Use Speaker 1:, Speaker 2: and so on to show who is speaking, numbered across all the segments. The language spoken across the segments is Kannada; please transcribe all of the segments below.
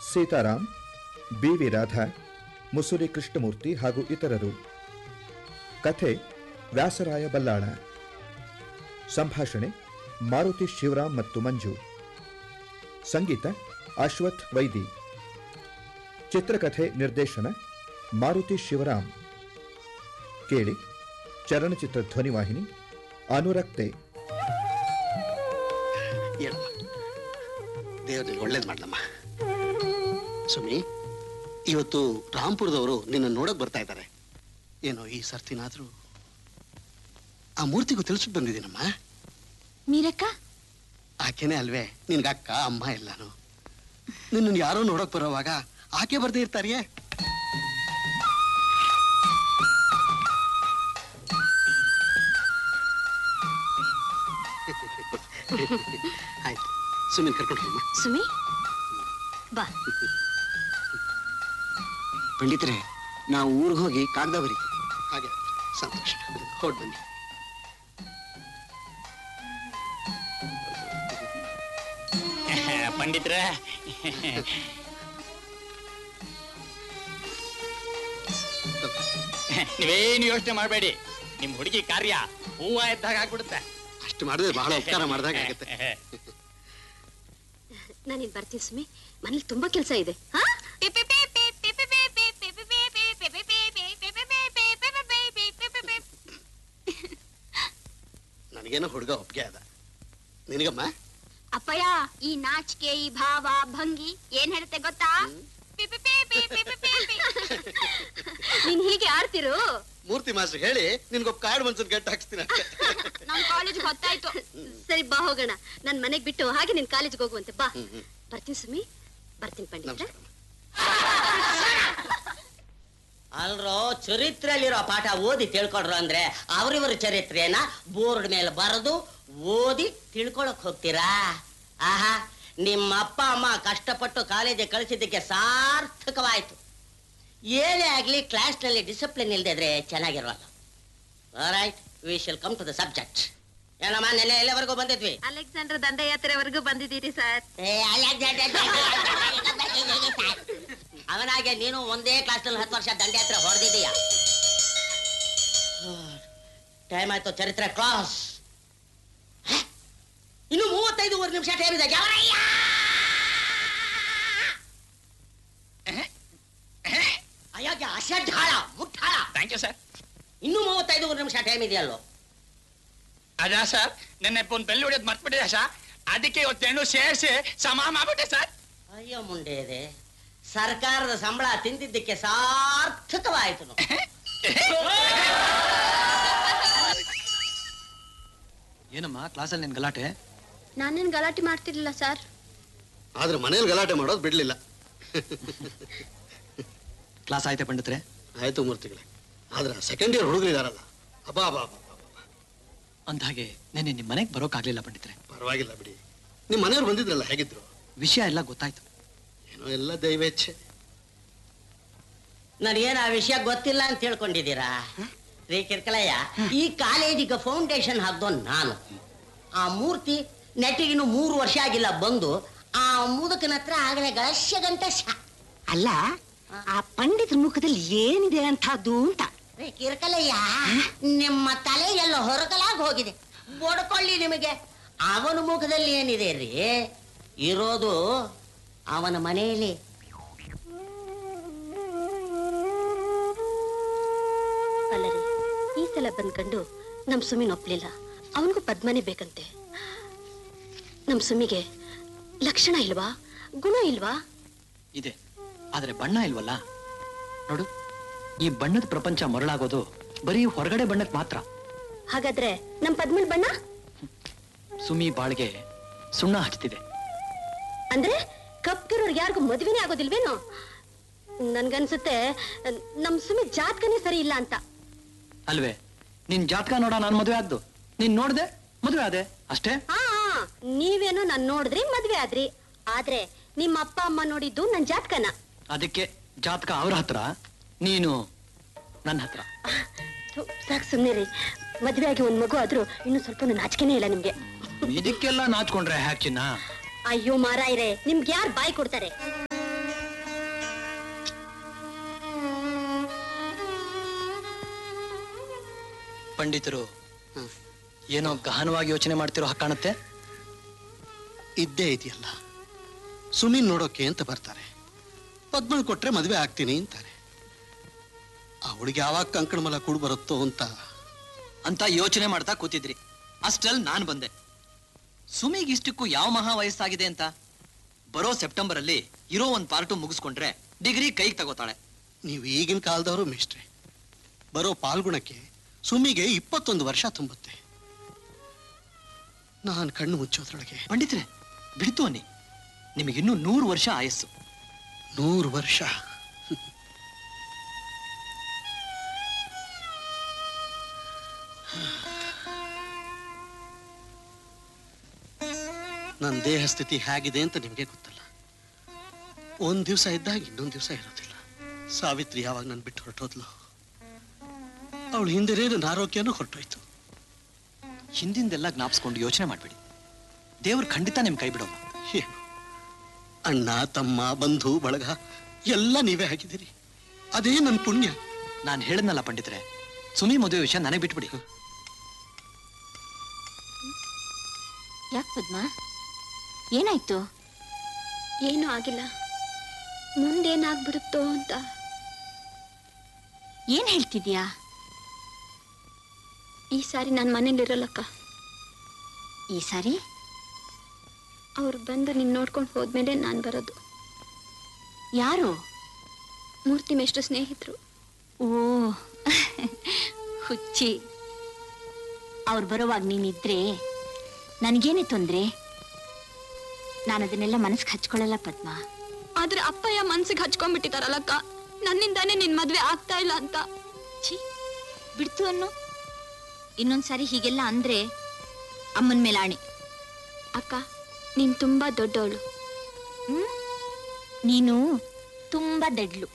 Speaker 1: ಸೀತಾರಾಮ್ ಬಿ ವಿ ರಾಧಾ ಮುಸುರಿ ಕೃಷ್ಣಮೂರ್ತಿ ಹಾಗೂ ಇತರರು ಕಥೆ ವ್ಯಾಸರಾಯ ಬಲ್ಲಾಳ ಸಂಭಾಷಣೆ ಮಾರುತಿ ಶಿವರಾಮ್ ಮತ್ತು ಮಂಜು ಸಂಗೀತ ಅಶ್ವಥ್ ವೈದಿ ಚಿತ್ರಕಥೆ ನಿರ್ದೇಶನ ಮಾರುತಿ ಶಿವರಾಮ್ ಕೇಳಿ ಚಲನಚಿತ್ರ ಧ್ವನಿವಾಹಿನಿ ಅನುರಕ್ತೆ
Speaker 2: ಹೇಳಮ್ಮ ದೇವ್ರಿಗೆ ಒಳ್ಳೇದು ಮಾಡ್ಲಮ್ಮ ಸುಮಿ ಇವತ್ತು ರಾಂಪುರದವರು ನಿನ್ನ ನೋಡಕ್ ಬರ್ತಾ ಇದ್ದಾರೆ ಏನೋ ಈ ಸರ್ತಿನಾದ್ರೂ ಆ ಮೂರ್ತಿಗೂ ತಿಳಿಸ್ಬಿಟ್ಟು ಬಂದಿದ್ದೀನಮ್ಮ
Speaker 3: ಮೀರಕ್ಕ
Speaker 2: ಆಕೆನೇ ಅಲ್ವೇ ನಿನ್ಗೆ ಅಕ್ಕ ಅಮ್ಮ ಎಲ್ಲಾನು ನಿನ್ನನ್ನು ಯಾರೋ ನೋಡಕ್ ಬರೋವಾಗ ಆಕೆ ಬರ್ದೇ ಇರ್ತಾರಿಯೇ ಆಯ್ತು ಸುಮ್ಮನೆ ಕರ್ಕೊಂಡು ಹೋಗಮ್ಮ
Speaker 3: ಸುಮಿ ಬಾ
Speaker 4: ಪಂಡಿತರೆ ನಾವು ಊರಿಗೆ ಹೋಗಿ ಕಾಗದ ಬರೀತೀವಿ
Speaker 2: ಹಾಗೆ ಸಂತೋಷ ಹೊಡ್ ಬನ್ನಿ
Speaker 5: ಪಂಡಿತ್ರ ನೀವೇನು ಯೋಚನೆ ಮಾಡಬೇಡಿ ನಿಮ್ ಹುಡುಗಿ ಕಾರ್ಯ ಹೂವ ಎದ್ದಾಗ ಆಗ್ಬಿಡುತ್ತೆ
Speaker 2: ಅಷ್ಟು ಮಾಡಿದ್ರೆ ಬಹಳ ಉಪಕಾರ ಮಾಡ್ದಾಗ ಆಗುತ್ತೆ
Speaker 3: ನಾನಿನ್ ಬರ್ತೀನಿ ಸುಮಿ ಮನೇಲಿ ತುಂಬಾ ಕೆಲಸ ಇದೆ ಹಾ?
Speaker 2: ನನಗೇನೋ ಹುಡುಗ ಒಪ್ಪಿಗೆ ಅದ ನಿನಗಮ್ಮ
Speaker 6: ಅಪ್ಪಯ್ಯ ಈ ನಾಚಿಕೆ ಈ ಭಾವ ಭಂಗಿ ಏನ್ ಹೇಳುತ್ತೆ ಗೊತ್ತಾ
Speaker 3: ನೀನ್ ಹೀಗೆ ಆಡ್ತಿರು
Speaker 2: ಮೂರ್ತಿ ಮಾಸ್ಟರ್ ಹೇಳಿ ನಿನ್ಗೊಬ್ಬ ಕಾರ್ಡ್ ಮನ್ಸನ್ ಗಟ್ಟ ಹಾಕ್ಸ್ತೀನಿ ಅಷ್ಟೇ
Speaker 6: ನಮ್ ಕಾಲೇಜ್ ಗೊತ್ತಾಯ್ತು
Speaker 3: ಸರಿ ಬಾ ಹೋಗೋಣ ನನ್ ಮನೆಗ್ ಬಿಟ್ಟು ಹಾಗೆ ನಿನ್ ಕಾಲೇಜ್ಗೆ ಹೋಗುವಂತೆ ಬಾ
Speaker 2: ಹ್ಮ್, ಹ್ಮ್.
Speaker 3: ಬರ್ತೀನಿ ಸುಮಿ ಬರ್ತೀನಿ ಪಂಡಿತ
Speaker 2: ನಮಸ್ಕಾರ
Speaker 7: ಅಲ್ರೋ ಚರಿತ್ರೆಯಲ್ಲಿರೋ ಪಾಠ ಓದಿ ತಿಳ್ಕೊಡ್ರು ಅಂದ್ರೆ ಅವರಿವರ ಚರಿತ್ರೆನ ಬೋರ್ಡ್ ಮೇಲೆ ಬರೆದು ಓದಿ ತಿಳ್ಕೊಳಕ್ ಹೋಗ್ತೀರಾ ಆಹಾ ನಿಮ್ಮ ಅಪ್ಪ ಅಮ್ಮ ಕಷ್ಟಪಟ್ಟು ಕಾಲೇಜಿಗೆ ಕಳಿಸಿದ್ದಕ್ಕೆ ಸಾರ್ಥಕವಾಯ್ತು ಏನೇ ಆಗ್ಲಿ ಕ್ಲಾಸ್ನಲ್ಲಿ ಡಿಸಿಪ್ಲಿನ್ ಇಲ್ಲದೆ ಇದ್ರೆ ಚೆನ್ನಾಗಿರೋಲ್ಲ right we shall come to the subject ಏನಮ್ಮ ನೆನ್ನೆ ಎಲ್ಲಿವರೆಗೂ ಬಂದಿದ್ವಿ
Speaker 3: ಅಲೆಕ್ಸಾಂಡರ್ ದಂಡಯಾತ್ರೆವರೆಗೂ ಬಂದಿದ್ದೀರಿ ಸರ್
Speaker 7: ಏ, ಅಲೆಕ್ಸಾಂಡರ್ ಅವನಾಗೆ ನೀನು ಒಂದೇ ಕ್ಲಾಸ್ನಲ್ಲಿ ಹತ್ತು ವರ್ಷ ದಂಡಯಾತ್ರೆ ಹೊಡೆದಿದ್ದೀಯ ಟೈಮ್ ಆಯ್ತು ಚರಿತ್ರೆ ಕ್ಲಾಸ್ ಇನ್ನು ಮೂವತ್ತೈದೂವರೆ ನಿಮಿಷ ಟೈಮ್ ಇದೆ ಜವರಯ್ಯ! ಅಯ್ಯೋ ಅಸಡ್ಡಾಳ ಮುಟ್ಟಾಳ
Speaker 5: ಥ್ಯಾಂಕ್ ಯು ಸರ್
Speaker 7: ಇನ್ನು ಮೂವತ್ತೈದೂವರೆ ನಿಮಿಷ ಟೈಮ್ ಇದೆಯಲ್ಲೋ
Speaker 5: ಅದ ಸರ್ ನೆನ್ನೆ ಒಂದು ಬೆಲ್ಲು ಹೊಡೆಯೋದು ಮರ್ತ್ಬಿಟ್ಟಿದೆ ಸರ್ ಅದಕ್ಕೆ ಇವತ್ತೆಣ್ಣು ಸೇರಿಸಿ ಸಮ ಮಾಡ್ಬಿಟ್ಟೆ ಸರ್
Speaker 7: ಅಯ್ಯೋ ಮುಂಡೆ ಇದೆ ಸರ್ಕಾರದ ಸಂಬಳ ತಿಂದಿದ್ದಕ್ಕೆ ಸಾರ್ಥಕವಾಯ್ತು ನೋಡು.
Speaker 4: ಏನಮ್ಮ ಕ್ಲಾಸಲ್ಲಿ ನಿನ್ ಗಲಾಟೆ
Speaker 3: ನಾನೇನ್ ಗಲಾಟೆ ಮಾಡ್ತಿರ್ಲಿಲ್ಲ ಸರ್
Speaker 2: ಆದ್ರೆ ಮನೇಲಿ ಗಲಾಟೆ ಮಾಡೋದು ಬಿಡ್ಲಿಲ್ಲ
Speaker 4: ಕ್ಲಾಸ್ ಆಯ್ತಾ ಪಂಡಿತ್ರೆ
Speaker 2: ಆಯ್ತು ಮೂರ್ತಿಗಳೇ ಆದ್ರೆ ಸೆಕೆಂಡ್ ಇಯರ್ ಹುಡುಗರಿದಾರಲ್ಲ ಅಬ್ಬಾ ಅಬ್ಬಾ ಅಬ್ಬಾ ಅಬ್ಬಾ, ಅಬ್ಬಾ.
Speaker 4: ಅಂದ ಹಾಗೆ ನೆನ್ನೆ ನಿಮ್ ಮನೆಗೆ ಬರೋಕ್ಕಾಗ್ಲಿಲ್ಲ ಪಂಡಿತ್ರೆ
Speaker 2: ಪರವಾಗಿಲ್ಲ ಬಿಡಿ ನಿಮ್ ಮನೆಯವ್ರು ಬಂದಿದ್ರಲ್ಲ ಹೇಗಿದ್ರು
Speaker 4: ವಿಷಯ ಎಲ್ಲ ಗೊತ್ತಾಯ್ತು
Speaker 2: ಏನೋ ಎಲ್ಲ ದೈವೇಚ್ಛೆ
Speaker 7: ನನಗೇನು ಆ ವಿಷಯ ಗೊತ್ತಿಲ್ಲ ಅಂತ ತಿಳ್ಕೊಂಡಿದ್ದೀರಾ ರೀ ಕಿರ್ಕಲಯ್ಯ ಈ ಕಾಲೇಜಿಗೆ ಫೌಂಡೇಶನ್ ಹಾಕ್ದೋ ನಾನು ಆ ಮೂರ್ತಿ ನೆಟ್ಟಿಗಿನ್ನು ಮೂರು ವರ್ಷ ಆಗಿಲ್ಲ ಬಂದು ಆ ಮುದುಕನ ಹತ್ರ ಆಗಲೇ ಗಳಶ್ಯ ಗಂಟ ಶಾ
Speaker 8: ಅಲ್ಲ ಆ ಪಂಡಿತರ ಮುಖದಲ್ಲಿ ಏನಿದೆ ಅಂಥದ್ದು ಅಂತ
Speaker 7: ರೀ ಕಿರ್ಕಲಯ್ಯ ನಿಮ್ಮ ತಲೆ ಎಲ್ಲ ಹೊರಗಲಾಗಿ ಹೋಗಿದೆ ಬಡ್ಕೊಳ್ಳಿ ನಿಮಗೆ ಅವನ ಮುಖದಲ್ಲಿ ಏನಿದೆ ರೀ ಇರೋದು ಅವನ ಮನೆಯಲ್ಲಿ
Speaker 3: ಅಲ್ಲರಿ ಈ ಸಲ ಬಂದ್ಕೊಂಡು ನಮ್ ಸುಮಿನ್ ಒಪ್ಲಿಲ್ಲ ಅವನಿಗೂ ಪದ್ಮನೇ ಬೇಕಂತೆ ನಮ್ ಸುಮಿಗೆ ಲಕ್ಷಣ ಇಲ್ವಾ ಗುಣ ಇಲ್ವಾ
Speaker 4: ಇದೆ ಆದ್ರೆ ಬಣ್ಣ ಇಲ್ವಲ್ಲ ನೋಡು ಈ ಬಣ್ಣದ ಪ್ರಪಂಚ ಮರಳಾಗೋದು ಬರೀ ಹೊರಗಡೆ ಬಣ್ಣಕ್ಕೆ ಮಾತ್ರ
Speaker 3: ಹಾಗಾದ್ರೆ ನಮ್ ಪದ್ಮನ್ ಬಣ್ಣ
Speaker 4: ಸುಮಿ ಬಾಳ್ಗೆ ಸುಣ್ಣ ಹಚ್ತಿದೆ
Speaker 3: ಅಂದ್ರೆ ಕಪ್ಪಿರೋರ್ ಯಾರಿಗೂ ಮದ್ವೆನೇ ಆಗೋದಿಲ್ವೇನೋ ನನ್ಗನ್ಸುತ್ತೆ ನಮ್ ಸುಮಿ ಜಾತಕನೇ ಸರಿ ಇಲ್ಲ ಅಂತ
Speaker 4: ಅಲ್ವೇ ನಿನ್ ಜಾತಕ ನೋಡ ನಾನ್ ಮದುವೆ ಆಗ್ದು ನೀನ್ ನೋಡ್ದೆ ಮದುವೆ ಆದೆ ಅಷ್ಟೇ
Speaker 3: ಹಾ ನೀವೇನೋ ನಾನ್ ನೋಡಿದ್ರಿ ಮದ್ವೆ ಆದ್ರಿ ಆದ್ರೆ ನಿಮ್ಮ ಅಪ್ಪ ಅಮ್ಮ ನೋಡಿದ್ದು ನನ್ ಜಾತಕನ
Speaker 4: ಅದಕ್ಕೆ ಜಾತಕ ಅವ್ರ ಹತ್ರ ನೀನು ನನ್ನ ಹತ್ರ
Speaker 3: ಥು, ಸಾಕ್ ಸುಮ್ನೆ ರೀ ಮದ್ವೆ ಆಗಿ ಒಂದ್ ಮಗು ಆದ್ರೂ ಇನ್ನು ಸ್ವಲ್ಪ ನಾಚಿಕೆನೇ ಇಲ್ಲ ನಿಮ್ಗೆ
Speaker 4: ಇದಕ್ಕೆಲ್ಲ ನಾಚ್ಕೊಂಡ್ರೆ ಹ್ಯಾಕ್ ಚಿನ್ನ
Speaker 3: ಅಯ್ಯೋ ಮಾರಾಯ್ರೆ ನಿಮ್ಗೆ ಯಾರು ಬಾಯಿ ಕೊಡ್ತಾರೆ
Speaker 4: ಪಂಡಿತರು
Speaker 2: ಹ್ಮ್.
Speaker 4: ಏನೋ ಗಹನವಾಗಿ ಯೋಚನೆ ಮಾಡ್ತಿರೋ ಹಾಗೆ ಕಾಣುತ್ತೆ
Speaker 2: ಇದ್ದೇ ಇದೆಯಲ್ಲ ಸುಮೀನ್ ನೋಡೋಕೆ ಅಂತ ಬರ್ತಾರೆ ಪದ್ಮಳ್ ಕೊಟ್ರೆ ಮದುವೆ ಆಗ್ತೀನಿ ಅಂತಾರೆ ಅವಳಿಗೆ ಯಾವಾಗ ಕಂಕಣಮಲ ಕೂಡು ಬರುತ್ತೋ ಅಂತ
Speaker 4: ಅಂತ ಯೋಚನೆ ಮಾಡ್ತಾ ಕೂತಿದ್ರಿ ಅಷ್ಟಲ್ಲಿ ನಾನ್ ಬಂದೆ ಸುಮಿಗ್ ಇಷ್ಟಕ್ಕೂ ಯಾವ ಮಹಾ ವಯಸ್ಸಾಗಿದೆ ಅಂತ ಬರೋ ಸೆಪ್ಟೆಂಬರ್ ಅಲ್ಲಿ ಇರೋ ಒಂದ್ ಪಾರ್ಟು ಮುಗಿಸ್ಕೊಂಡ್ರೆ ಡಿಗ್ರಿ ಕೈಗೆ ತಗೋತಾಳೆ
Speaker 2: ನೀವು ಈಗಿನ ಕಾಲದವರು ಮಿಸ್ಟ್ರೆ ಬರೋ ಪಾಲ್ಗುಣಕ್ಕೆ ಸುಮಿಗೆ ಇಪ್ಪತ್ತೊಂದು ವರ್ಷ ತುಂಬುತ್ತೆ ನಾನು ಕಣ್ಣು ಮುಚ್ಚೋದ್ರೊಳಗೆ
Speaker 4: ಪಂಡಿತ್ರೆ ಬಿಡ್ತು ಅನ್ನಿ ನಿಮಗಿನ್ನೂ ನೂರು ವರ್ಷ ಆಯಸ್ಸು
Speaker 2: ನೂರು ವರ್ಷ ನನ್ನ ದೇಹ ಸ್ಥಿತಿ ಹೇಗಿದೆ ಅಂತ ನಿಮಗೆ ಗೊತ್ತಲ್ಲ ಒಂದ್ ದಿವಸ ಇದ್ದಾಗ ಇನ್ನೊಂದ್ ದಿವಸ ಇರೋದಿಲ್ಲ ಸಾವಿತ್ರಿ ಯಾವಾಗ ನನ್ ಬಿಟ್ಟು ಹೊರಟೋದ್ಲು ಅವಳು ಹಿಂದಿರೇ ನನ್ನ ಆರೋಗ್ಯನೂ ಹೊರಟೋಯ್ತು
Speaker 4: ಹಿಂದಿಂದೆಲ್ಲ ಜ್ಞಾಪಿಸ್ಕೊಂಡು ಯೋಚನೆ ಮಾಡ್ಬೇಡಿ ದೇವ್ರು ಖಂಡಿತ ನಿಮ್ ಕೈ ಬಿಡೋಲ್ಲ
Speaker 2: ಏನು ಅಣ್ಣ ತಮ್ಮ ಬಂಧು ಬಳಗ ಎಲ್ಲ ನೀವೇ ಹಾಕಿದ್ದೀರಿ ಅದೇ ನನ್ನ ಪುಣ್ಯ
Speaker 4: ನಾನು ಹೇಳದ್ನಲ್ಲ ಪಂಡಿತ್ರೆ ಸುಮಿ ಮದುವೆ ವಿಷಯ ನನಗೆ ಬಿಟ್ಬಿಡಿ
Speaker 6: ಯಾಕೆ ಪದ್ಮ ಏನಾಯ್ತು
Speaker 3: ಏನೂ ಆಗಿಲ್ಲ ಮುಂದೇನಾಗ್ಬಿಡುತ್ತೋ ಅಂತ
Speaker 6: ಏನ್ ಹೇಳ್ತಿದ್ಯಾ
Speaker 3: ಈ ಸಾರಿ ನಾನು ಮನೇಲಿರಲ್ಲಕ್ಕ
Speaker 6: ಈ ಸಾರಿ
Speaker 3: ಅವ್ರು ಬಂದು ನಿನ್ನ ನೋಡ್ಕೊಂಡು ಹೋದ್ಮೇಲೆ ನಾನು ಬರೋದು
Speaker 6: ಯಾರು
Speaker 3: ಮೂರ್ತಿ ಮೇಷ್ಟ್ರ ಸ್ನೇಹಿತರು
Speaker 6: ಓ ಹುಚ್ಚಿ ಅವ್ರು ಬರೋವಾಗ ನೀನಿದ್ರೆ ನನಗೇನೆ ತೊಂದ್ರೆ ನಾನು ಅದನ್ನೆಲ್ಲ ಮನಸ್ಸಿಗೆ ಹಚ್ಕೊಳ್ಳಲ್ಲ ಪದ್ಮ
Speaker 3: ಆದ್ರೆ ಅಪ್ಪಯ್ಯ ಮನ್ಸಿಗೆ ಹಚ್ಕೊಂಡ್ಬಿಟ್ಟಿದಾರಲ್ಲಕ್ಕ ನನ್ನಿಂದಾನೇ ನಿನ್ ಮದ್ವೆ ಆಗ್ತಾ ಇಲ್ಲ ಅಂತ
Speaker 6: ಛೀ ಬಿಡ್ತು ಅನ್ನು ಇನ್ನೊಂದ್ಸಾರಿ ಹೀಗೆಲ್ಲ ಅಂದ್ರೆ ಅಮ್ಮನ ಮೇಲೆ ಆಣೆ
Speaker 3: ಅಕ್ಕ ನೀನ್ ತುಂಬಾ ದೊಡ್ಡವಳು
Speaker 6: ಹ್ಮ್? ನೀನು ತುಂಬಾ ದಡ್ಲು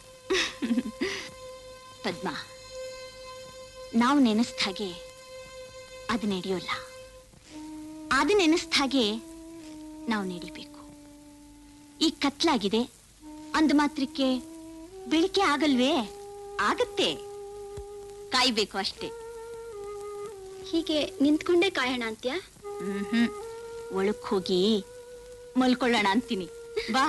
Speaker 6: ಪದ್ಮ ನಾವು ನೆನೆಸ್ದ ಹಾಗೆ ಅದು ನಡೆಯೋಲ್ಲ ಅದು ನೆನೆಸ್ದ ಹಾಗೆ ನಾವು ನಡಿಬೇಕು ಈಗ ಕತ್ಲಾಗಿದೆ ಅಂದ ಮಾತ್ರಕ್ಕೆ ಬೆಳಿಗ್ಗೆ ಆಗಲ್ವೇ ಆಗತ್ತೆ ಕಾಯ್ಬೇಕು ಅಷ್ಟೇ
Speaker 3: ಹೀಗೆ ನಿಂತ್ಕೊಂಡೇ ಕಾಯೋಣ ಅಂತ್ಯಾ
Speaker 6: ಹ್ಮ್ ಒಳಕ್ ಹೋಗಿ ಮಲ್ಕೊಳ್ಳೋಣ ಅಂತೀನಿ ಬಾ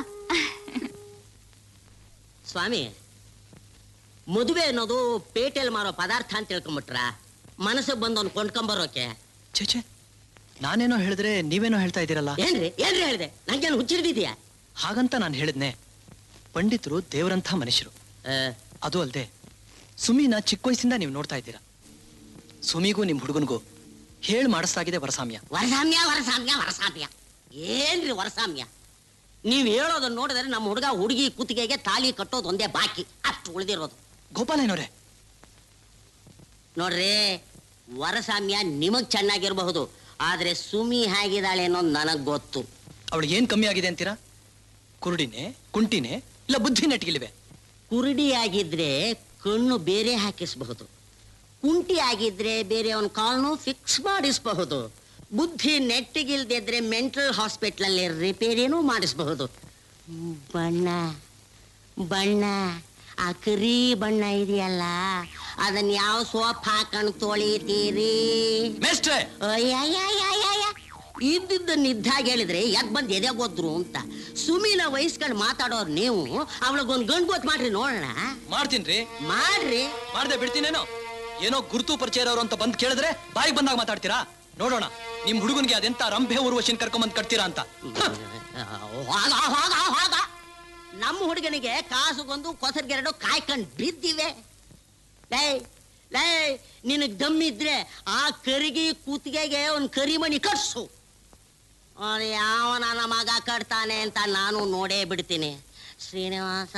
Speaker 7: ಸ್ವಾಮಿ ಮದುವೆ ಅನ್ನೋದು ಪೇಟೆಲ್ ಮಾರೋ ಪದಾರ್ಥ ಅಂತ ತಿಳ್ಕೊಂಬಿಟ್ರ ಮನಸ್ಸಿಗೆ ಬಂದವನ್ ಕೊಂಡ್ಕೊಂಬರೋಕೆ
Speaker 4: ಛೇ ಛೇ ನಾನೇನೋ ಹೇಳಿದ್ರೆ ನೀವೇನೋ ಹೇಳ್ತಾ ಇದ್ದೀರಲ್ಲ
Speaker 7: ಏನ್ರಿ ಏನ್ರಿ ಹೇಳಿದೆ ನಂಗೇನು ಹುಚ್ಚಿಡ್ದಿದ್ಯಾ
Speaker 4: ಹಾಗಂತ ನಾನು ಹೇಳಿದ್ನೆ ಪಂಡಿತರು ದೇವರಂಥ ಮನುಷ್ಯರು ಅದು ಅಲ್ಲದೆ ಸುಮಿನ ಚಿಕ್ಕ ವಯಸ್ಸಿಂದ ನೀವು ನೋಡ್ತಾ ಇದ್ದೀರಾ ಸುಮಿಗೂ ನಿಮ್ ಹುಡುಗನಿಗೂ ಹೇಳ್ ಮಾಡಿಸ್ಲಾಗಿದೆ ವರಸಾಮ್ಯ
Speaker 7: ವರಸಾಮ್ಯ ವರಸಾಮ್ಯ ವರಸಾಮ್ಯ ಏನ್ರಿ ವರಸಾಮ್ಯ ನೀವ್ ಹೇಳೋದನ್ನ ನೋಡಿದ್ರೆ ನಮ್ಮ ಹುಡುಗ ಹುಡುಗಿ ಕುತ್ತಿಗೆಗೆ ತಾಲಿ ಕಟ್ಟೋದು ಒಂದೇ ಬಾಕಿ ಅಷ್ಟು ಉಳಿದಿರೋದು
Speaker 4: ಗೋಪಾಲಯ್ಯನವ್ರೆ
Speaker 7: ನೋಡ್ರಿ ವರಸಾಮ್ಯ ನಿಮಗ್ ಚೆನ್ನಾಗಿರಬಹುದು ಆದ್ರೆ ಸುಮಿ ಹೇಗಿದ್ದಾಳೆ ಅನ್ನೋದು ನನಗ್ ಗೊತ್ತು
Speaker 4: ಅವಳಿಗೆ ಏನ್ ಕಮ್ಮಿ ಆಗಿದೆ ಅಂತೀರಾ ಕುರುಡಿನೇ ಕುಂಟಿನೇ ಇಲ್ಲ ಬುದ್ಧಿ ನೆಟ್ಗಿಲಿವೆ
Speaker 7: ಕುರುಡಿ ಆಗಿದ್ರೆ ಕಣ್ಣು ಬೇರೆ ಹಾಕಿಸಬಹುದು ಕುಂಟಿ ಆಗಿದ್ರೆ ಬೇರೆ ಅವನ ಕಾಲ್ನು ಫಿಕ್ಸ್ ಮಾಡಿಸಬಹುದು ಬುದ್ಧಿ ನೆಟ್ಟಿಗಿಲ್ದಿದ್ರೆ ಮೆಂಟಲ್ ಹಾಸ್ಪಿಟ್ಲಲ್ಲಿ ರಿಪೇರಿನೂ ಮಾಡಿಸಬಹುದು ಬಣ್ಣ ಬಣ್ಣ ಆ ಕರಿ ಬಣ್ಣ ಇದೆಯಲ್ಲ ಅದನ್ನ ಯಾವ ಸೋಪ್ ಹಾಕೊಂಡು ತೊಳಿತೀರಿ
Speaker 4: ಮೇಸ್ಟ್ರೆ
Speaker 7: ಅಯ್ಯಯ್ಯಯ್ಯಯ್ಯಯ್ಯ. ಇದ್ದಿದ್ದನ್ನ ಇದ್ದಾಗ ಹೇಳಿದ್ರೆ ಯಾಕೆ ಬಂದು ಎದೆಗೋದ್ರು ಅಂತ ಸುಮಿನ ವಯಸ್ಕೊಂಡು ಮಾತಾಡೋರು ನೀವು ಅವಳಿಗೊಂದು ಗಂಡು ಗೊತ್ತು ಮಾಡ್ರಿ ನೋಡೋಣ
Speaker 4: ಮಾಡ್ತೀನ್ರಿ
Speaker 7: ಮಾಡ್ರಿ
Speaker 4: ಮಾಡ್ದೆ ಬಿಡ್ತೀನೇನೋ ಏನೋ ಗುರುತು ಪರಿಚಯ ಇರೋರು ಅಂತ ಬಂದ್ ಕೇಳಿದ್ರೆ ಬಾಯಿಗೆ ಬಂದಾಗ ಮಾತಾಡ್ತೀರಾ ನೋಡೋಣ ನಿಮ್ ಹುಡುಗನ್ಗೆ ಅದೆಂತ ರಂಭೆ ಊರ್ವಶಿನ್ ಕರ್ಕೊಂಬಂದ್ ಕಟ್ತೀರಾ ಅಂತ
Speaker 7: ಹೋಗ ಹೋಗ ಹೋಗ ನಮ್ಮ ಹುಡುಗನಿಗೆ ಕಾಸುಗೊಂದು ಕೊಸರ್ಗೆರಡು ಕಾಯ್ಕೊಂಡು ಬಿದ್ದಿವೆ ಲೈ ಲೈ ನಿನಗ್ ದಮ್ಮಿದ್ರೆ ಆ ಕರಿಗೆ ಕೂತಿಗೆಗೆ ಒಂದು ಕರಿಮಣಿ ಕಟ್ಸು ಅವ್ನು ಯಾವ ನನ್ನ ಮಗ ಕಟ್ತಾನೆ ಅಂತ ನಾನು ನೋಡೇ ಬಿಡ್ತೀನಿ ಶ್ರೀನಿವಾಸ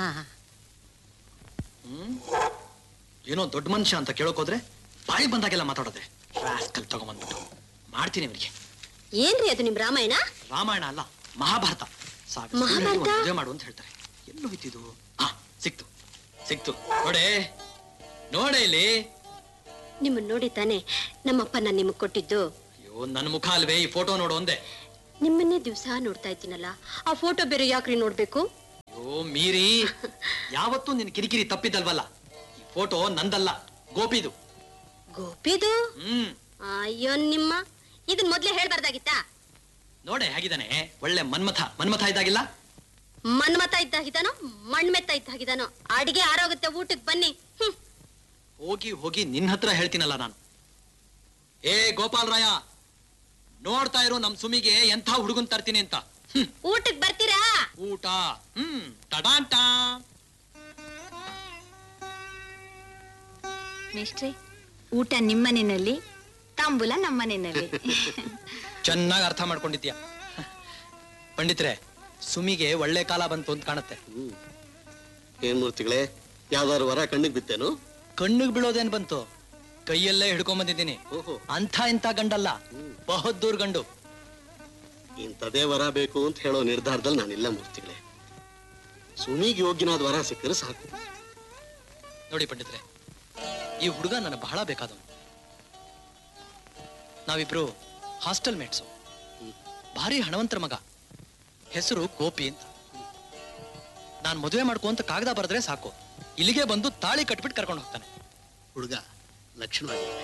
Speaker 4: ಏನೋ ದೊಡ್ಡ ಮನುಷ್ಯ ಅಂತ ಕೇಳೋಕೋದ್ರೆ ಬಾಯಿ ಬಂದಾಗೆಲ್ಲ ಮಾತಾಡೋದೆ ರಾಸ್ಕಲ್ ತಗೊಂಬಂದ್ಬಿಟ್ಟು ಮಾಡ್ತೀನಿ ಅವನಿಗೆ
Speaker 3: ಏನ್ರಿ ಅದು ನಿಮ್ ರಾಮಾಯಣ
Speaker 4: ರಾಮಾಯಣ ಅಲ್ಲ ಮಹಾಭಾರತ ಸಾವಿರ ಸುಳ್ಳು ಹೇಳಿ ಒಂದ್ ಮದುವೆ ಮಾಡು ಅಂತ ಹೇಳ್ತಾರೆ ಎಲ್ಲೋ ಹೋಯ್ತಿದು ಹಾ ಸಿಕ್ತು ಸಿಕ್ತು ನೋಡೆ ನೋಡೆ ಇಲ್ಲಿ
Speaker 3: ನಿಮ್ಮನ್ನ ನೋಡಿ ತಾನೆ ನಮ್ಮಪ್ಪ ನಾನು ನಿಮಗ್ ಕೊಟ್ಟಿದ್ದು
Speaker 4: ಅಯ್ಯೋ ನನ್ನ ಮುಖ ಅಲ್ವೇ ಈ ಫೋಟೋ ನೋಡು ಒಂದೇ
Speaker 3: ನಿಮ್ಮನ್ನೇ ದಿವಸ ನೋಡ್ತಾ ಇದ್ದೀನಲ್ಲ ಆ ಫೋಟೋ ಬೇರೆ ಯಾಕ್ರಿ ನೋಡ್ಬೇಕು
Speaker 4: ಅಯ್ಯೋ ಮೀರಿ ಯಾವತ್ತೂ ನಿನ್ ಕಿರಿಕಿರಿ ತಪ್ಪಿದ್ದಲ್ವಲ್ಲ ಈ ಫೋಟೋ ನಂದಲ್ಲ ಗೋಪಿದು
Speaker 3: ಗೋಪಿದು
Speaker 4: ಹ್ಮ್
Speaker 3: ಅಯ್ಯೋ ನಿಮ್ಮ ಇದನ್ ಮೊದ್ಲೇ ಹೇಳ್ಬಾರ್ದಾಗಿತ್ತಾ
Speaker 4: ನೋಡೆ ಹೇಗಿದ್ದಾನೆ ಒಳ್ಳೆ ಮನ್ಮಥ ಮನ್ಮಥ ಇದ್ದಾಗಿಲ್ಲ
Speaker 3: ಮನ್ಮತ ಇದ್ದಾಗಿದ್ದಾನೋ ಮಣ್ಮೆತ್ತ ಇದ್ದಾಗಿದ್ದಾನೋ ಅಡಿಗೆ ಆರೋಗುತ್ತೆ ಊಟಕ್ಕೆ ಬನ್ನಿ ಹ್ಮ್
Speaker 4: ಹೋಗಿ ಹೋಗಿ ನಿನ್ನ ಹತ್ರ ಹೇಳ್ತೀನಲ್ಲ ನಾನು ಏ ಗೋಪಾಲ್ ರಾಯ ನೋಡ್ತಾ ಇರೋ ನಮ್ ಸುಮಿಗೆ ಎಂಥ ಹುಡುಗನ್ ತರ್ತೀನಿ ಅಂತ ಹ್ಮ್
Speaker 3: ಊಟಕ್ಕೆ ಬರ್ತೀರಾ
Speaker 4: ಊಟ ಹ್ಮ್ ಟಡಾಂಟ
Speaker 6: ಮೇಷ್ಟ್ರೆ ಊಟ ನಿಮ್ಮನೆಯಲ್ಲಿ ತಾಂಬೂಲ ನಮ್ಮನೆಯಲ್ಲಿ
Speaker 4: ಚೆನ್ನಾಗಿ ಅರ್ಥ ಮಾಡ್ಕೊಂಡಿದ್ಯಾ ಪಂಡಿತ್ರೆ ಸುಮಿಗೆ ಒಳ್ಳೆ ಕಾಲ ಬಂತು ಅಂತ ಕಾಣುತ್ತೆ
Speaker 2: ಏನ್ ಮೂರ್ತಿಗಳೇ ಯಾವ್ದಾದ್ರು ವರ ಕಣ್ಣಿಗೆ ಬಿತ್ತೇನು
Speaker 4: ಕಣ್ಣಿಗೆ ಬೀಳೋದೇನ್ ಬಂತು ಕೈಯಲ್ಲೇ ಹಿಡ್ಕೊಂಡ್ ಬಂದಿದ್ದೀನಿ
Speaker 2: ಓಹೋ
Speaker 4: ಅಂಥ ಇಂಥ ಗಂಡಲ್ಲ ಬಹದ್ದೂರ್ ಗಂಡು
Speaker 2: ಇಂಥದೇ ವರ ಬೇಕು ಅಂತ ಹೇಳೋ ನಿರ್ಧಾರದಲ್ಲಿ ನಾನಿಲ್ಲ ಮೂರ್ತಿಗಳೇ ಸುಮಿಗೆ ಯೋಗ್ಯನಾದ ವರ ಸಿಕ್ಕರೆ ಸಾಕು
Speaker 4: ನೋಡಿ ಪಂಡಿತ್ರೆ ಈ ಹುಡುಗ ನನಗೆ ಬಹಳ ಬೇಕಾದವನು ನಾವಿಬ್ರು ಹಾಸ್ಟೆಲ್ ಮೇಟ್ಸು ಭಾರಿ ಹಣವಂತರ ಮಗ ಹೆಸರು ಗೋಪಿ ಅಂತ ನಾನ್ ಮದುವೆ ಮಾಡ್ಕೊ ಅಂತ ಕಾಗದ ಬರೆದ್ರೆ ಸಾಕು ಇಲ್ಲಿಗೆ ಬಂದು ತಾಳಿ ಕಟ್ಬಿಟ್ಟು ಕರ್ಕೊಂಡು ಹೋಗ್ತಾನೆ
Speaker 2: ಹುಡುಗ ಲಕ್ಷಣವಾಗಿದೆ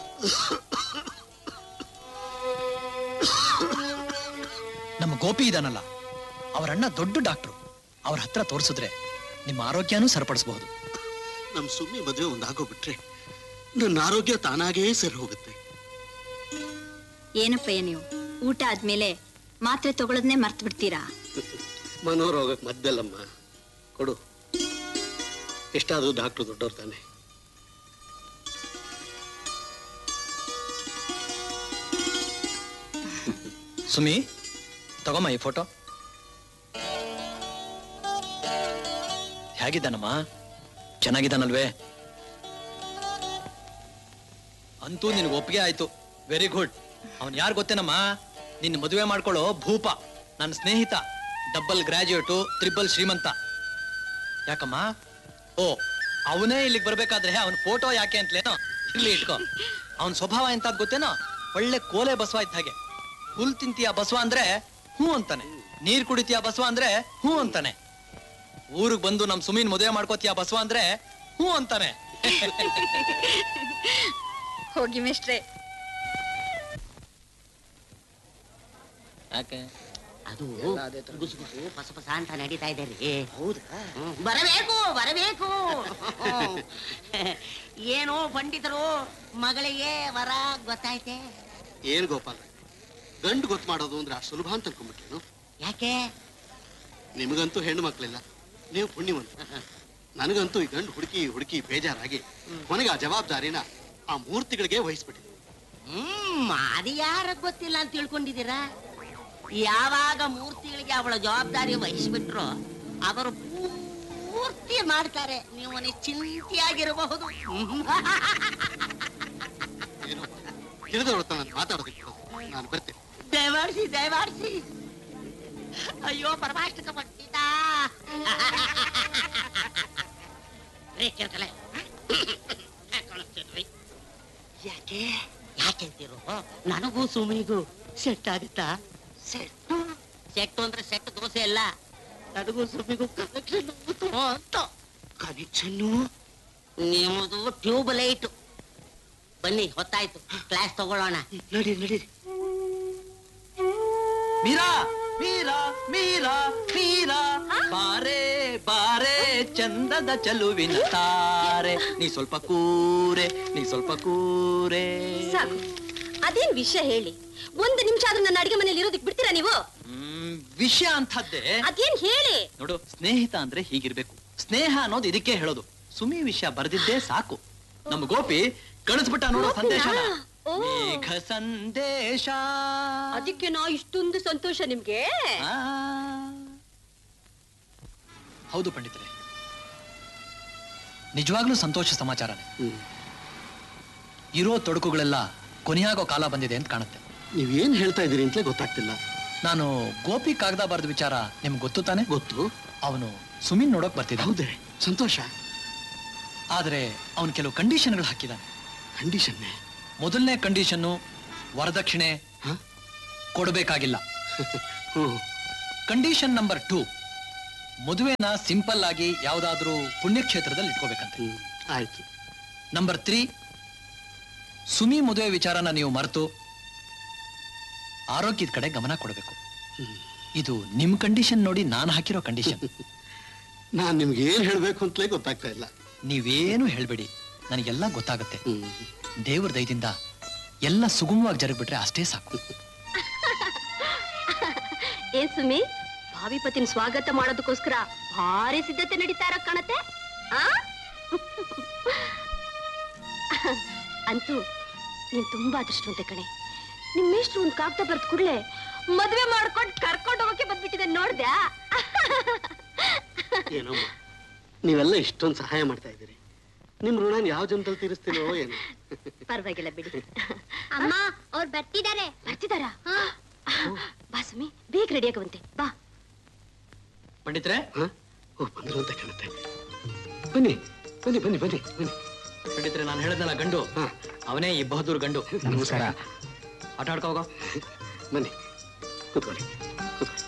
Speaker 4: ನಮ್ಮ ಗೋಪಿ ಇದಾನಲ್ಲ ಅವರ ಅಣ್ಣ ದೊಡ್ಡ ಡಾಕ್ಟ್ರು ಅವ್ರ ಹತ್ರ ತೋರಿಸಿದ್ರೆ ನಿಮ್ಮ ಆರೋಗ್ಯನೂ ಸರಿಪಡಿಸಬಹುದು
Speaker 2: ನಮ್ ಸುಮ್ಮಿ ಮದುವೆ ಒಂದಾಗೋಗ್ಬಿಟ್ರೆ ನನ್ನ ಆರೋಗ್ಯ ತಾನಾಗೇ ಸರಿ ಹೋಗುತ್ತೆ
Speaker 6: ಏನಪ್ಪಯ್ಯ ನೀವು ಊಟ ಆದ್ಮೇಲೆ ಮಾತ್ರೆ ತಗೊಳ್ಳೋದನ್ನೇ ಮರ್ತು ಬಿಡ್ತೀರಾ
Speaker 2: ಮನೋರೋಗಕ್ಕೆ ಮದ್ದಲ್ಲಮ್ಮ ಕೊಡು ಎಷ್ಟಾದ್ರೂ ಡಾಕ್ಟ್ರು ದೊಡ್ಡವ್ರು ತಾನೆ
Speaker 4: ಸುಮಿ ತಗೊಮ್ಮ ಈ ಫೋಟೋ ಹೇಗಿದ್ದಾನಮ್ಮ ಚೆನ್ನಾಗಿದ್ದಾನಲ್ವೇ ಅಂತೂ ನಿನಗೆ ಒಪ್ಪಿಗೆ ಆಯ್ತು ವೆರಿ ಗುಡ್ ಅವನ್ ಯಾರು ಗೊತ್ತೇನಮ್ಮ ನಿನ್ನ ಮದುವೆ ಮಾಡ್ಕೊಳ್ಳೋ ಭೂಪ ನನ್ನ ಸ್ನೇಹಿತ ಡಬ್ಬಲ್ ಗ್ರಾಜುಯೇಟು ತ್ರಿಬಲ್ ಶ್ರೀಮಂತ ಯಾಕಮ್ಮ ಓ ಅವನೇ ಇಲ್ಲಿಗೆ ಬರ್ಬೇಕಾದ್ರೆ ಅವನ ಫೋಟೋ ಯಾಕೆ ಅಂತಲೇನೋ ಇರ್ಲಿ ಇಟ್ಕೋ ಅವನ ಸ್ವಭಾವ ಎಂತದ್ ಗೊತ್ತೇನೋ ಒಳ್ಳೆ ಕೋಲೆ ಬಸವ ಇದ್ದ ಹಾಗೆ ಹುಲ್ ತಿಂತೀಯ ಬಸವ ಅಂದ್ರೆ ಹ್ಞೂ ಅಂತಾನೆ ನೀರ್ ಕುಡಿತೀಯ ಬಸವ ಅಂದ್ರೆ ಹ್ಞೂ ಅಂತಾನೆ ಊರಿಗೆ ಬಂದು ನಮ್ ಸುಮೀನ್ ಮದುವೆ ಮಾಡ್ಕೋತೀಯ ಬಸವ ಅಂದ್ರೆ ಹ್ಞೂ ಅಂತಾನೆ
Speaker 6: ಹೋಗಿ ಮೇಷ್ಟ್ರೆ
Speaker 4: ಯಾಕೆ
Speaker 7: ಅದು ಗುಸುಗುಸು ಪಸ ಪಸ ಅಂತ ನಡೀತಾ ಇದೆ ರೀ ಹೌದಾ ಬರಬೇಕು ಬರಬೇಕು ಏನೋ ಪಂಡಿತರು ಮಗಳಿಗೆ ವರ ಗೊತ್ತಾಯ್ತೆ
Speaker 2: ಏನ್ ಗೋಪಾಲ ಗಂಡು ಗೊತ್ತು ಮಾಡೋದು ಅಂದ್ರೆ ಅಷ್ಟು ಸುಲಭ ಅಂತ ಅನ್ಕೊಂಡ್ಬಿಟ್ರೇನು
Speaker 7: ಯಾಕೆ
Speaker 2: ನಿಮಗಂತೂ ಹೆಣ್ಣು ಮಕ್ಕಳಿಲ್ಲ ನೀವು ಪುಣ್ಯವಂತ ನನಗಂತೂ ಈ ಗಂಡು ಹುಡುಕಿ ಹುಡುಕಿ ಬೇಜಾರಾಗಿ ಕೊನೆಗೆ ಆ ಜವಾಬ್ದಾರಿನ ಆ ಮೂರ್ತಿಗಳಿಗೆ ವಹಿಸ್ಬಿಟ್ಟಿದೆ
Speaker 7: ಹ್ಮ್ ಅದು ಯಾರ ಗೊತ್ತಿಲ್ಲ ಅಂತ ತಿಳ್ಕೊಂಡಿದ್ದೀರಾ ಯಾವಾಗ ಮೂರ್ತಿಗಳಿಗೆ ಅವಳ ಜವಾಬ್ದಾರಿ ವಹಿಸ್ಬಿಟ್ರು ಅವರು ಪೂರ್ತಿ ಮಾಡ್ತಾರೆ ನೀವು ನಿಶ್ಚಿಂತೆಯಾಗಿರಬಹುದು
Speaker 2: ಏನೋ ತಿಳಿದವ್ರ ಹತ್ರ ನಾನು ಮಾತಾಡೋದಕ್ಕೆ ಬಿಡೋದು. ನಾನು ಬರ್ತೇನೆ
Speaker 7: ದಯಮಾಡಿಸಿ ದಯಮಾಡಿಸಿ ಅಯ್ಯೋ ಪರಮಾಷ್ಟಕ ಪಟ್ಟಿತ ರೇ ಕೇಳ್ಕಲೆ ಕಳಿಸ್ತೇನ್ರಿ ಯಾಕೆ ಯಾಕೆಂತೀರು ನನಗೂ ಸುಮಿಗೂ ಸೆಟ್ ಆಗುತ್ತಾ ಸೆಟ್ಟು ಸೆಟ್ಟು ಅಂದ್ರೆ ಸೆಟ್ ದೋಸೆ ಅಲ್ಲ ನನಗೂ ಸುಮಿಗೂ ಕನೆಕ್ಷನ್ ಅಂತ ಕನೆಕ್ಷನ್ನು ನಿಮ್ಮದು ಟ್ಯೂಬ್ ಲೈಟ್ ಬನ್ನಿ ಹೊತ್ತಾಯ್ತು ಕ್ಲಾಸ್ ತಗೊಳ್ಳೋಣ
Speaker 2: ನಡಿ ನಡಿ
Speaker 4: ಮೀರಾ ಮೀರಾ ಮೀರಾ ಮೀರಾ ಬಾರೆ ಬಾರೆ ಚಂದದ ಚಲುವಿನ ತಾರೆ ನೀ ಸ್ವಲ್ಪ ಕೂರೆ ನೀ ಸ್ವಲ್ಪ ಕೂರೆ
Speaker 3: ಸಾಕು ಅದೇನ್ ವಿಷಯ ಹೇಳಿ ಒಂದು ನಿಮಿಷ ಆದ್ರೂ ನನ್ನ ಅಡಿಗೆ ಮನೇಲಿ ಇರೋದಕ್ಕೆ ಬಿಡ್ತೀರಾ ನೀವು
Speaker 4: ಹ್ಮ್, ವಿಷಯ ಅಂಥದ್ದೇ
Speaker 3: ಅದೇನ್ ಹೇಳಿ
Speaker 4: ನೋಡು ಸ್ನೇಹಿತ ಅಂದ್ರೆ ಹೀಗಿರ್ಬೇಕು ಸ್ನೇಹ ಅನ್ನೋದು ಇದಕ್ಕೆ ಹೇಳೋದು ಸುಮಿ ವಿಷಯ ಬರ್ದಿದ್ದೇ ಸಾಕು ನಮ್ಮ ಗೋಪಿ ಕಳಿಸ್ಬಿಟ್ಟ ನೋಡೋ
Speaker 3: ಗೋಪಿನಾ?
Speaker 4: ಸಂದೇಶನ
Speaker 3: ಓ.
Speaker 4: ಮೇಘ ಸಂದೇಶ
Speaker 3: ಅದಕ್ಕೆ ನಾ ಇಷ್ಟೊಂದು ಸಂತೋಷ ನಿಮ್ಗೆ
Speaker 4: ಆ. ಹೌದು ಪಂಡಿತರೆ ನಿಜವಾಗ್ಲೂ ಸಂತೋಷ ಸಮಾಚಾರನೇ ಇರೋ ತೊಡಕುಗಳೆಲ್ಲ ಕೊನೆಯಾಗೋ ಕಾಲ ಬಂದಿದೆ ಅಂತ ಕಾಣುತ್ತೆ
Speaker 2: ನೀವೇನ್ ಹೇಳ್ತಾ ಇದ್ದೀರಿ ಅಂತಲೇ ಗೊತ್ತಾಗ್ತಿಲ್ಲ
Speaker 4: ನಾನು ಗೋಪಿ ಕಾಗದ ಬರೆದ ವಿಚಾರ ನಿಮ್ಗೆ ಗೊತ್ತು ತಾನೆ
Speaker 2: ಗೊತ್ತು
Speaker 4: ಅವನು ಸುಮಿನ್ ನೋಡೋಕ್ ಬರ್ತಿದ್ದ
Speaker 2: ಹೌದೇ ಸಂತೋಷ
Speaker 4: ಆದ್ರೆ ಅವನು ಕೆಲವು ಕಂಡೀಷನ್ಗಳು ಹಾಕಿದ್ದಾನೆ
Speaker 2: ಕಂಡೀಷನ್ನೇ
Speaker 4: ಮೊದಲನೇ ಕಂಡೀಷನ್ನು ವರದಕ್ಷಿಣೆ
Speaker 2: ಹ?
Speaker 4: ಕೊಡಬೇಕಾಗಿಲ್ಲ
Speaker 2: ಹ್ಮ್
Speaker 4: ಕಂಡೀಷನ್ ನಂಬರ್ ಟೂ ಮದುವೆನ ಸಿಂಪಲ್ ಆಗಿ ಯಾವ್ದಾದ್ರೂ ಪುಣ್ಯಕ್ಷೇತ್ರದಲ್ಲಿ ಇಟ್ಕೋಬೇಕಂತೆ
Speaker 2: ಹ್ಮ್ ಆಯ್ತು
Speaker 4: ನಂಬರ್ ತ್ರೀ ಸುಮಿ ಮದುವೆ ವಿಚಾರನ ನೀವು ಮರೆತು ಆರೋಗ್ಯದ ಕಡೆ ಗಮನ ಕೊಡಬೇಕು ಇದು ನಿಮ್ ಕಂಡೀಷನ್ ನೋಡಿ ನಾನು ಹಾಕಿರೋ ಕಂಡೀಷನ್
Speaker 2: ನಾನ್ ನಿಮ್ಗೆ ಏನ್ ಹೇಳ್ಬೇಕು ಅಂತಲೇ ಗೊತ್ತಾಗ್ತಾ ಇಲ್ಲ
Speaker 4: ನೀವೇನು ಹೇಳ್ಬೇಡಿ ನನಗೆಲ್ಲ ಗೊತ್ತಾಗುತ್ತೆ
Speaker 2: ಹ್ಮ್.
Speaker 4: ದೇವ್ರ ದಯದಿಂದ ಎಲ್ಲ ಸುಗಮವಾಗಿ ಜರುಗ್ಬಿಟ್ರೆ ಅಷ್ಟೇ ಸಾಕು
Speaker 3: ಏನ್ ಸುಮಿ ಭಾವಿ ಪತಿನ ಸ್ವಾಗತ ಮಾಡೋದಕ್ಕೋಸ್ಕರ ಭಾರಿ ಸಿದ್ಧತೆ ನಡೀತಾ ಇರೋ ಕಾಣತ್ತೆ ಆ? ಅಂತೂ ನೀನ್ ತುಂಬಾ ಅದೃಷ್ಟವಂತೆ ಕಣೆ ನಿಮ್ ಮೇಷ್ಟ್ರು ಒಂದ್ ಕಾಗ್ದ ಬರ್ದ್ ಕೂಡ್ಲೆ ಮದ್ವೆ ಮಾಡ್ಕೊಂಡ್ ಕರ್ಕೊಂಡ್ ಹೋಗಕ್ಕೆ ಬಂದ್ಬಿಟ್ಟಿದೆ ನೋಡ್ದ್ಯಾ
Speaker 2: ಏನಮ್ಮ ನೀವೆಲ್ಲ ಇಷ್ಟೊಂದು ಸಹಾಯ ಮಾಡ್ತಾ ಇದ್ದೀರಿ ನಿಮ್ ಋಣ ಯಾವ ಜನ್ಮದಲ್ಲಿ ತೀರಿಸ್ತೀನೋ ಏನು
Speaker 3: ಪರವಾಗಿಲ್ಲ ಬಿಡಿ
Speaker 6: ಅಮ್ಮ ಅವ್ರು ಬರ್ತಿದ್ದಾರೆ
Speaker 3: ಬರ್ತಿದಾರಾ ಬಾ ಸುಮಿ ಬೇಗ ರೆಡಿ ಆಗವಂತೆ ಬಾ
Speaker 4: ಪಂಡಿತ್ರೆ
Speaker 2: ಹ? ಓ ಬಂದ್ರು ಅಂತ ಕಾಣುತ್ತೆ ಬನ್ನಿ ಬನ್ನಿ ಬನ್ನಿ ಬನ್ನಿ ಬನ್ನಿ
Speaker 4: ಪಂಡಿತ್ರೆ ನಾನು ಹೇಳಿದ್ನಲ್ಲ ಗಂಡು
Speaker 2: ಹಾ.
Speaker 4: ಅವನೇ ಈ ಬಹದ್ದೂರ್ ಗಂಡು
Speaker 2: ನಮಸ್ಕಾರ
Speaker 4: ಆಟ ಆಡ್ಕೋ ಹೋಗೋ
Speaker 2: ಬನ್ನಿ ಕೂತ್ಕೊಳ್ಳಿ ಕೂತ್ಕೊಳ್ಳಿ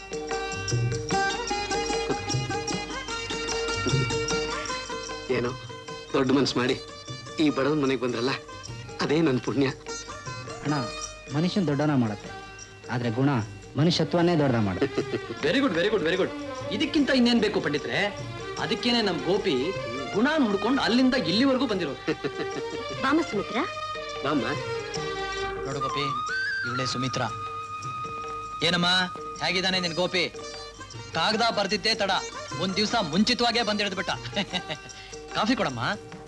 Speaker 2: ಕೂತ್ಕೊಳ್ಳಿ. ಏನೋ ದೊಡ್ಡ ಮನ್ಸು ಮಾಡಿ ಈ ಬಡವನ ಮನೆಗೆ ಬಂದ್ರಲ್ಲ ಅದೇ ನನ್ನ ಪುಣ್ಯ
Speaker 9: ಹಣ ಮನುಷ್ಯನ್ ದೊಡ್ಡವನ ಮಾಡುತ್ತೆ ಆದ್ರೆ ಗುಣ ಮನುಷ್ಯತ್ವನೇ ದೊಡ್ಡ ಮಾಡುತ್ತೆ
Speaker 4: very good very good very good ಇದಕ್ಕಿಂತ ಇನ್ನೇನ್ ಬೇಕು ಪಂಡಿತ್ರೆ ಅದಕ್ಕೇನೆ ನಮ್ ಗೋಪಿ ಗುಣ ಹುಡ್ಕೊಂಡು ಅಲ್ಲಿಂದ ಇಲ್ಲಿವರೆಗೂ ಬಂದಿರೋದು
Speaker 3: ಬಾಮ ಸುಮಿತ್ರ
Speaker 2: ಬಾಮ್ಮ
Speaker 4: ನೋಡು ಗೋಪಿ ಇವಳೆ ಸುಮಿತ್ರಾ ಏನಮ್ಮ ಹೇಗಿದ್ದಾನೆ ನಿನ್ ಗೋಪಿ ಕಾಗದ ಬರ್ದಿದ್ದೆ ತಡ ಒಂದ್ ದಿವ್ಸ ಮುಂಚಿತವಾಗೇ ಬಂದಿಳಿದ್ ಬಿಟ್ಟ ಕಾಫಿ ಕೊಡಮ್ಮ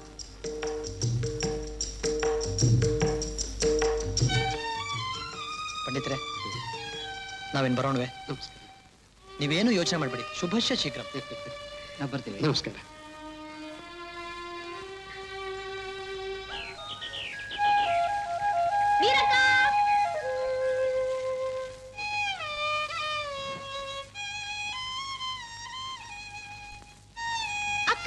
Speaker 4: ಪಂಡಿತ್ರೆ ನಾವೇನ್ ಬರೋಣವೆ
Speaker 2: ನಮಸ್ಕಾರ
Speaker 4: ನೀವೇನು ಯೋಚನೆ ಮಾಡ್ಬೇಡಿ ಶುಭಶ್ಯ ಶೀಘ್ರ
Speaker 9: ನಾವು ಬರ್ತೀವಿ
Speaker 2: ನಮಸ್ಕಾರ
Speaker 6: ವೀರಕ್ಕ ಅಕ್ಕ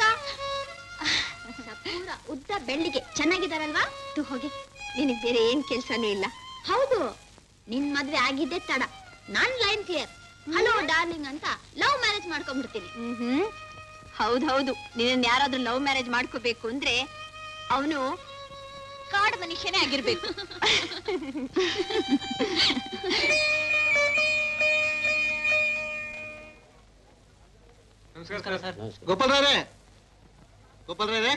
Speaker 6: ಪೂರ ಉದ್ದ ಬೆಳ್ಳಿಗೆ ಚೆನ್ನಾಗಿದಾರಲ್ವಾ ತು ಹೋಗಿ ನಿನಗೆ ಬೇರೆ ಏನ್ ಕೆಲ್ಸನೂ ಇಲ್ಲ ಹೌದು ನಿನ್ ಮದ್ವೆ ಆಗಿದ್ದೆ ತಡ ನಾನ್ ಲೈನ್ ಕ್ಲಿಯರ್ ಹಲೋ ಡಾರ್ಲಿಂಗ್ ಅಂತ ಲವ್ ಮ್ಯಾರೇಜ್ ಮಾಡ್ಕೊಂಡ್ಬಿಡ್ತೀನಿ
Speaker 3: ಹ್ಮ್ ಹೌದೌದು ನಿನ್ನ ಯಾರಾದ್ರೂ ಲವ್ ಮ್ಯಾರೇಜ್ ಮಾಡ್ಕೋಬೇಕು ಅಂದ್ರೆ ಅವನು
Speaker 6: ಕಾಡು ಮನುಷ್ಯನೇ ಆಗಿರ್ಬೇಕು
Speaker 2: ಗೋಪಾಲ್ರೇ ಗೋಪಾಲ್ರೇ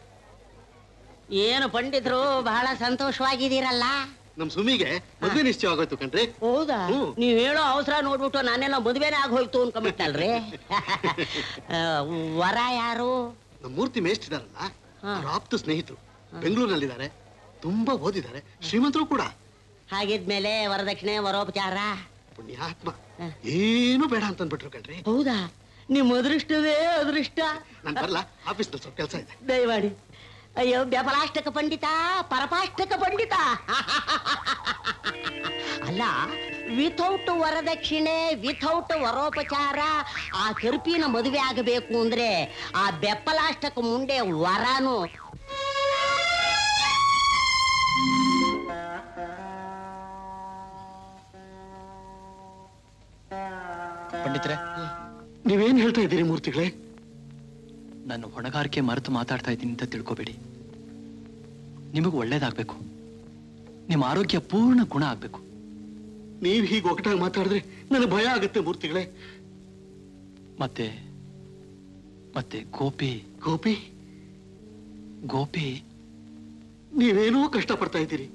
Speaker 7: ಏನು ಪಂಡಿತರು ಬಹಳ ಸಂತೋಷವಾಗಿದ್ದೀರಲ್ಲ
Speaker 2: ನಮ್ ಸುಮಿಗೆ ಮದ್ವೆ ನಿಶ್ಚಯ ಆಗೋಯ್ತು ಕಣ್ರಿ
Speaker 7: ಹೌದಾ
Speaker 2: ಹ್ಮ್.
Speaker 7: ನೀವ್ ಹೇಳೋ ಅವಸರ ನೋಡ್ಬಿಟ್ಟು ನಾನೆಲ್ಲ ಮದುವೆನೇ ಆಗಿ ಹೋಯ್ತು ಅನ್ಕೊಂಬಿಟ್ನಲ್ರಿ ಆ, ವರ ಯಾರು
Speaker 2: ನಮ್ಮ ಮೂರ್ತಿ ಮೇಷ್ಟಿದಾರಲ್ಲ
Speaker 7: ಹಾ.
Speaker 2: ಅವ್ರ ಆಪ್ತ ಸ್ನೇಹಿತರು ಬೆಂಗಳೂರಿನಲ್ಲಿದ್ದಾರೆ ತುಂಬಾ ಓದಿದ್ದಾರೆ ಶ್ರೀಮಂತರು ಕೂಡ
Speaker 7: ಹಾಗಿದ್ಮೇಲೆ ವರದಕ್ಷಿಣೆ ವರೋಪಚಾರ
Speaker 2: ಪುಣ್ಯಾತ್ಮ
Speaker 7: ಹ.
Speaker 2: ಏನು ಬೇಡ ಅಂತ ಅಂದ್ಬಿಟ್ರು ಕಣ್ರಿ
Speaker 7: ಹೌದಾ ನಿಮ್ ಅದೃಷ್ಟವೇ ಅದೃಷ್ಟ
Speaker 2: ನಾನ್ ಬರ್ಲಾ ಆಫೀಸ್ನಲ್ಲಿ ಸ್ವಲ್ಪ ಕೆಲಸ ಇದೆ
Speaker 7: ದಯಮಾಡಿ ಅಯ್ಯೋ ಬೆಪಲಾಷ್ಟಕ ಪಂಡಿತ ಪರಪಾಷ್ಟಕ ಪಂಡಿತ ಅಲ್ಲ ವಿಥೌಟ್ ವರದಕ್ಷಿಣೆ ವಿಥೌಟ್ ವರೋಪಚಾರ ಆ ಕರ್ಪಿನ ಮದುವೆ ಆಗಬೇಕು ಅಂದ್ರೆ ಆ ಬೆಪ್ಪಲಾಷ್ಟಕ ಮುಂದೆ ವರನು
Speaker 4: ಪಂಡಿತ್ರೆ
Speaker 2: ನೀವೇನ್ ಹೇಳ್ತಾ ಇದ್ದೀರಿ ಮೂರ್ತಿಗಳೇ
Speaker 4: ನನ್ನ ಹೊಣೆಗಾರಿಕೆ ಮರೆತು ಮಾತಾಡ್ತಾ ಇದ್ದೀನಿ ಅಂತ ತಿಳ್ಕೊಬೇಡಿ ನಿಮಗೂ ಒಳ್ಳೇದಾಗ್ಬೇಕು ನಿಮ್ಮ ಆರೋಗ್ಯ ಪೂರ್ಣ ಗುಣ ಆಗ್ಬೇಕು
Speaker 2: ನೀವ್ ಹೀಗೆ ಒಗಟಾಗಿ ಮಾತಾಡಿದ್ರೆ ನನಗೆ ಭಯ ಆಗುತ್ತೆ ಮೂರ್ತಿಗಳೇ
Speaker 4: ಮತ್ತೆ ಮತ್ತೆ ಗೋಪಿ
Speaker 2: ಗೋಪಿ
Speaker 4: ಗೋಪಿ
Speaker 2: ನೀವೇನೋ ಕಷ್ಟ ಪಡ್ತಾ ಇದ್ದೀರಿ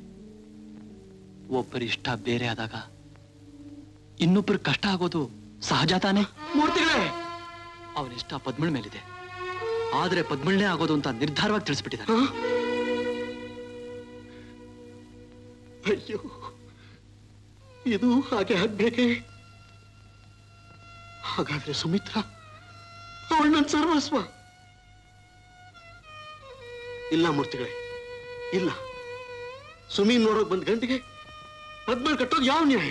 Speaker 4: ಒಬ್ಬರ ಇಷ್ಟ ಬೇರೆ ಆದಾಗ ಇನ್ನೊಬ್ಬರ ಕಷ್ಟ ಆಗೋದು ಸಹಜ ತಾನೇ
Speaker 2: ಮೂರ್ತಿಗಳೇ
Speaker 4: ಅವನ ಇಷ್ಟ ಪದ್ಮಳ್ ಮೇಲಿದೆ ಆದ್ರೆ ಪದ್ಮಳ್ನೇ ಆಗೋದು ಅಂತ ನಿರ್ಧಾರವಾಗಿ ತಿಳಿಸ್ಬಿಟ್ಟಿದ್ದಾರೆ
Speaker 2: ಹ? ಅಯ್ಯೋ ಇದು ಹಾಗೆ ಆಗ್ಬೇಕೆ ಹಾಗಾದ್ರೆ ಸುಮಿತ್ರ ಅವಳು ನನ್ನ ಸರ್ವಸ್ವ ಇಲ್ಲ ಮೂರ್ತಿಗಳೇ ಇಲ್ಲ ಸುಮಿ ನೋಡೋಕ್ ಬಂದ್ ಗಂಟಿಗೆ ಪದ್ಮಳ್ ಕಟ್ಟೋದು ಯಾವ ನ್ಯಾಯ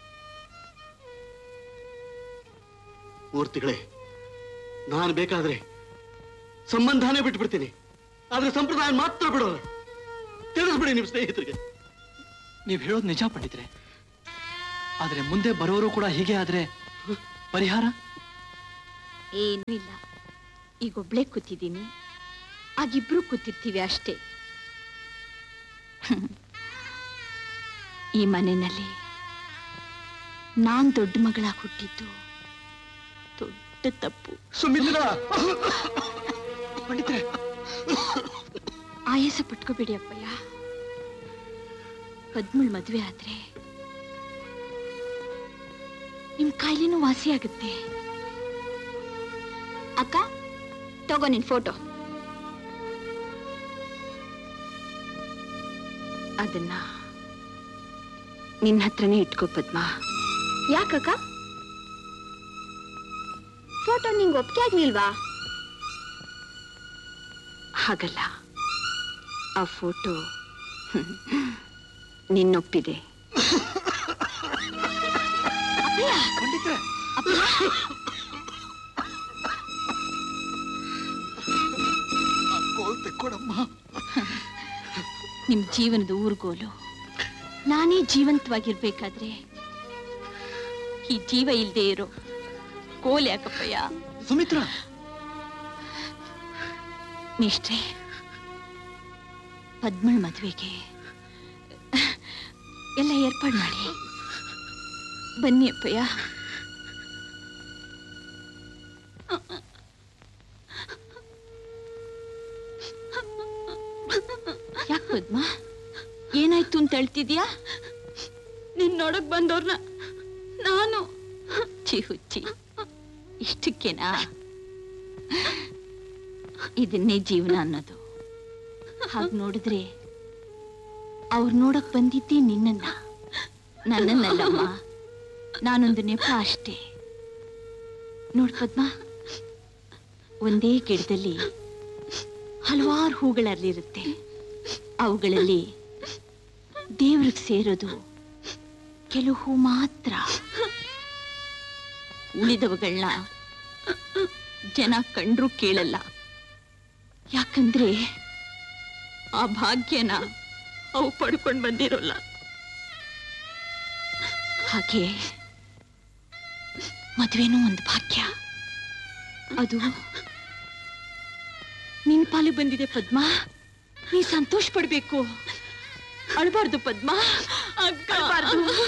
Speaker 2: ಮೂರ್ತಿಗಳೇ ನಾನು ಬೇಕಾದ್ರೆ ಸಂಬಂಧನೇ ಬಿಟ್ಬಿಡ್ತೀನಿ ಆದ್ರೆ ಸಂಪ್ರದಾಯ ಮಾತ್ರ ಬಿಡೋಲ್ಲ ತಿಳಿಸ್ಬಿಡಿ ನಿಮ್ ಸ್ನೇಹಿತರಿಗೆ
Speaker 4: ನೀವ್ ಹೇಳೋದು ನಿಜ ಪಂಡಿತ್ರೆ ಆದ್ರೆ ಮುಂದೆ ಬರೋರು ಕೂಡ ಹೀಗೆ ಆದ್ರೆ ಪರಿಹಾರ
Speaker 3: ಏನೂ ಇಲ್ಲ ಈಗ ಒಬ್ಳೆ ಕೂತಿದ್ದೀನಿ ಆಗಿಬ್ರು ಕೂತಿರ್ತೀವಿ ಅಷ್ಟೇ
Speaker 6: ಈ ಮನೆಯಲ್ಲಿ ನಾನ್ ದೊಡ್ಡ ಮಗಳಾಗಿ ಹುಟ್ಟಿದ್ದು ದೊಡ್ಡ ತಪ್ಪು
Speaker 2: ಸುಮಿತ್ರ
Speaker 6: ಆಯಾಸ ಪಟ್ಕೋಬೇಡಿ ಅಪ್ಪಯ್ಯ ಪದ್ಮಳ್ ಮದ್ವೆ ಆದ್ರೆ ನಿಮ್ ಕಾಯಿಲೆನೂ ವಾಸಿ ಆಗುತ್ತೆ ಅಕ್ಕ ತಗೋ ನಿನ್ ಫೋಟೋ ಅದನ್ನ ನಿನ್ನ ಹತ್ರನೇ ಇಟ್ಕೋ ಪದ್ಮ ಯಾಕಕ್ಕ ಫೋಟೋ ನಿಂಗೆ ಒಪ್ಪಿಗೆ ಆಗ್ಲಿಲ್ವಾ ಹಾಗಲ್ಲ ಆ ಫೋಟೋ ನಿನ್ನೊಪ್ಪಿದೆ
Speaker 2: ಕೊಡಮ್ಮ
Speaker 6: ನಿಮ್ ಜೀವನದ ಊರ್ಗೋಲು ನಾನೇ ಜೀವಂತವಾಗಿರ್ಬೇಕಾದ್ರೆ ಈ ಜೀವ ಇಲ್ದೇ ಇರೋ ಕೋಲ್ ಯಾಕಪ್ಪಯ್ಯ
Speaker 2: ಸುಮಿತ್ರ
Speaker 6: ನಿಷ್ಠೆ ಪದ್ಮಳ್ ಮದ್ವೆಗೆ ಎಲ್ಲ ಏರ್ಪಾಡು ಮಾಡಿ ಬನ್ನಿ ಅಪ್ಪಯ್ಯ ಯಾಕೆ ಪದ್ಮ ಏನಾಯ್ತು ಅಂತ ಹೇಳ್ತಿದ್ಯಾ ನಿನ್ ನೋಡಕ್ ಬಂದವ್ರನ್ನ ನಾನು ಚಿ ಹುಚ್ಚಿ ಇಷ್ಟಕ್ಕೇನಾ ಇದನ್ನೇ ಜೀವನ ಅನ್ನೋದು ಹಾಗೆ ನೋಡಿದ್ರೆ ಅವ್ರು ನೋಡಕ್ ಬಂದಿದ್ದೆ ನಿನ್ನನ್ನ ನನ್ನನ್ನಲ್ಲಮ್ಮ ನಾನೊಂದು ನೆಪ ಅಷ್ಟೇ ನೋಡ್ ಪದ್ಮ ಒಂದೇ ಗಿಡದಲ್ಲಿ ಹಲವಾರು ಹೂಗಳಲ್ಲಿರುತ್ತೆ ಅವುಗಳಲ್ಲಿ ದೇವ್ರಿಗೆ ಸೇರೋದು ಕೆಲವು ಹೂ ಮಾತ್ರ ಉಳಿದವುಗಳನ್ನ ಜನ ಕಂಡ್ರು ಕೇಳಲ್ಲ ಯಾಕಂದ್ರೆ ಆ ಭಾಗ್ಯನ ಅವು ಪಡ್ಕೊಂಡು ಬಂದಿರೋಲ್ಲ ಹಾಗೆ ಮದುವೆನೂ ಒಂದು ಭಾಗ್ಯ ಅದು ನಿನ್ ಪಾಲು ಬಂದಿದೆ ಪದ್ಮ ನೀ ಸಂತೋಷ ಪಡ್ಬೇಕು ಅಳ್ಬಾರ್ದು ಪದ್ಮ ಅಳ್ಬಾರ್ದು